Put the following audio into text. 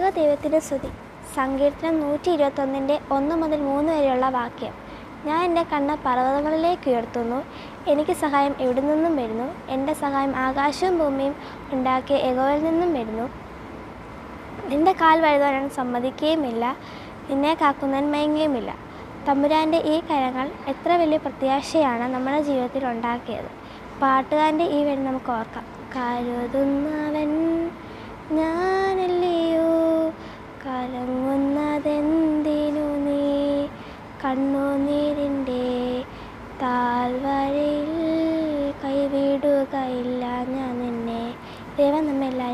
സർവ്വദൈവത്തിന് സ്തുതി സങ്കീർത്തനം നൂറ്റി ഇരുപത്തൊന്നിൻ്റെ ഒന്ന് മുതൽ മൂന്ന് വരെയുള്ള വാക്യം ഞാൻ എൻ്റെ കണ്ണ് പർവ്വതങ്ങളിലേക്ക് ഉയർത്തുന്നു എനിക്ക് സഹായം എവിടെ നിന്നും വരുന്നു എൻ്റെ സഹായം ആകാശവും ഭൂമിയും ഉണ്ടാക്കിയ എഗോയിൽ നിന്നും വരുന്നു നിന്റെ കാൽ വഴുതാൻ സമ്മതിക്കുകയുമില്ല നിന്നെ കാക്കുന്നവൻ മയങ്ങുകയുമില്ല തമ്പുരാൻ്റെ ഈ കരങ്ങൾ എത്ര വലിയ പ്രത്യാശയാണ് നമ്മുടെ ജീവിതത്തിൽ ഉണ്ടാക്കിയത് പാട്ടുകാരൻ്റെ ഈ വരി നമുക്ക് ഓർക്കാം കരുതുന്നവൻ ഞാനല്ലയോ കലങ്ങുന്നതെന്തിനു നീ കണ്ണുനീരിൻ്റെ താൽവരയിൽ കൈവിടുകയില്ല ഞാൻ നിന്നെ ദൈവം നമ്മെ എല്ലാവരെയും